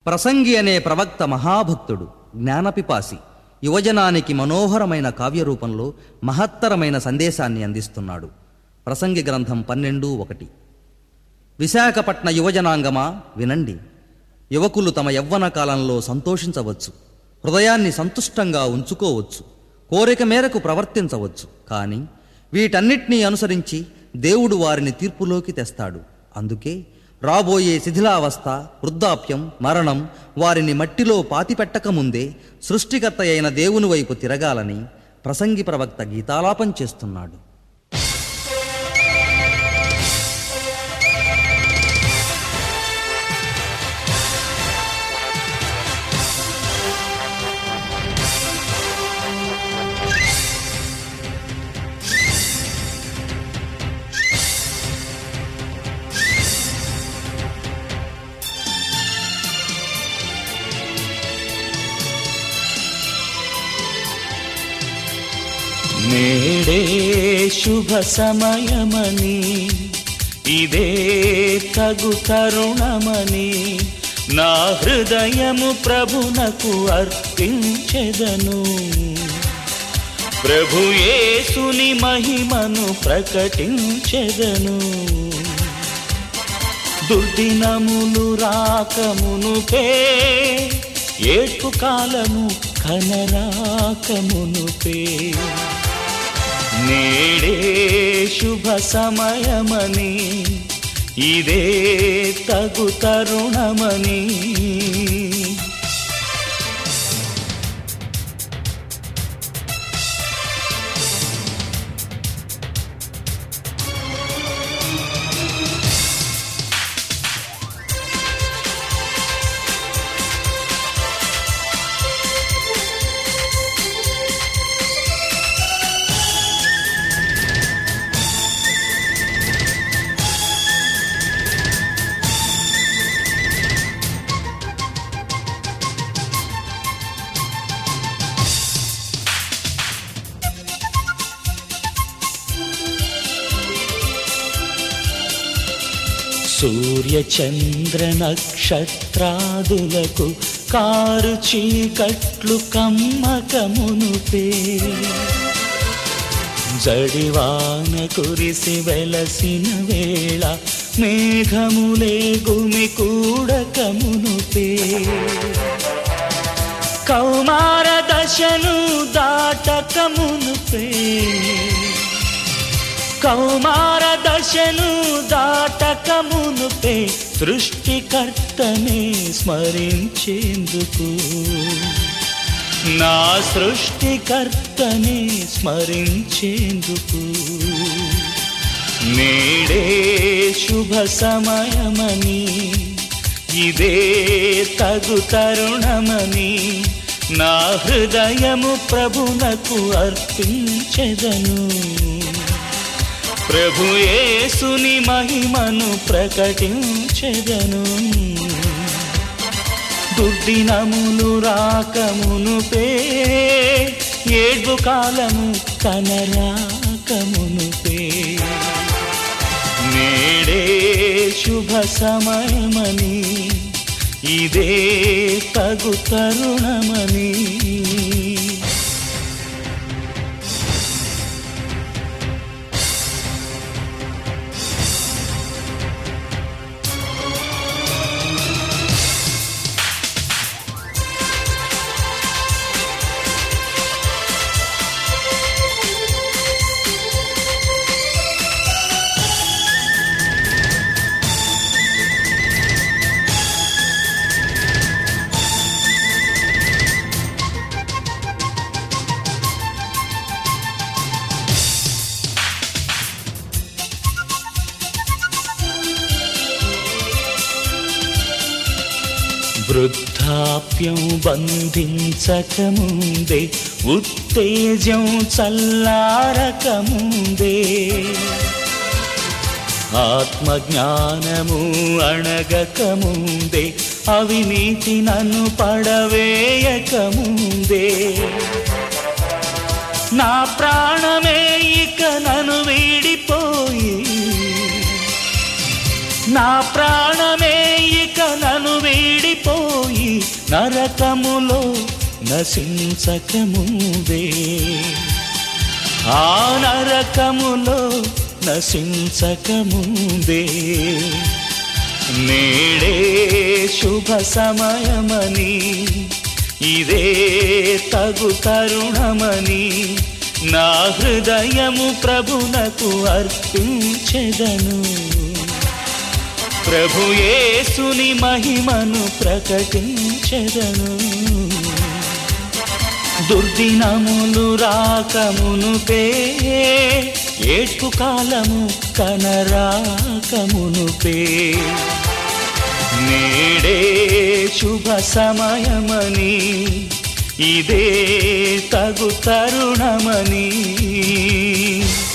ప్రసంగి అనే ప్రవక్త మహాభక్తుడు జ్ఞానపిపాసి యువజనానికి మనోహరమైన కావ్య రూపంలో మహత్తరమైన సందేశాన్ని అందిస్తున్నాడు ప్రసంగి గ్రంథం పన్నెండు ఒకటి విశాఖపట్న యువజనాంగమా వినండి యువకులు తమ యవ్వన కాలంలో సంతోషించవచ్చు హృదయాన్ని సంతుష్టంగా ఉంచుకోవచ్చు కోరిక మేరకు ప్రవర్తించవచ్చు కానీ వీటన్నిటినీ అనుసరించి దేవుడు వారిని తీర్పులోకి తెస్తాడు అందుకే రాబోయే శిథిలావస్థ వృద్ధాప్యం మరణం వారిని మట్టిలో పాతిపెట్టకముందే సృష్టికర్త అయిన దేవుని వైపు తిరగాలని ప్రసంగి ప్రవక్త గీతాలాపం చేస్తున్నాడు నేడే శుభ సమయమని ఇదే తగు తరుణమని నా హృదయము ప్రభునకు అర్పించెదను ప్రభు యేసుని మహిమను ప్రకటించెదను దుర్దినములు రాకమునుపే ఏడ్పు కాలము కనరాకమునుపే నేడే శుభ సమయమని ఇదే తగు తరుణమని సూర్య చంద్ర నక్షత్రాదులకు కారు చీకట్లు కమ్మకమునుపే జడివాన కురిసి వెలసిన వేళ మేఘములే గుమి కూడకమునుపే కౌమార దశను దాటకమునుపే కౌమార దశను దాటకమునుపే సృష్టికర్తనే స్మరించేందుకు నా సృష్టికర్తనే స్మరించేందుకు నేడే శుభ సమయమని ఇదే తగు తరుణమని నా హృదయము ప్రభునకు అర్పించెదను ప్రభు యేసుని మహిమను ప్రకటించెదను దుర్దినములు రాకమునుపే ఏడు కాలము కనరాకమునుపే నేడే శుభ సమయమని ఇదే తగు తరుణమని వృద్ధాప్యం బంధించకముందే ఉత్తేజం చల్లారకముందే ఆత్మజ్ఞానము అణగకముందే అవినీతి నన్ను పడవేయకముందే నా ప్రాణమే ఇక నన్ను వీడిపోయి నా ప్రాణమే ఇక నన్ను వీడిపోయి నరకములో నశించకముందే ఆ నరకములో నశించకముందే నేడే శుభ సమయమని ఇదే తగు తరుణమని నా హృదయము ప్రభునకు అర్పించెదను ప్రభు యేసుని మహిమను ప్రకటించెదను దుర్దినములు రాకమునుపే ఏడ్పు కాలము కనరాకమునుపే నేడే శుభ సమయమని ఇదే తగు తరుణమని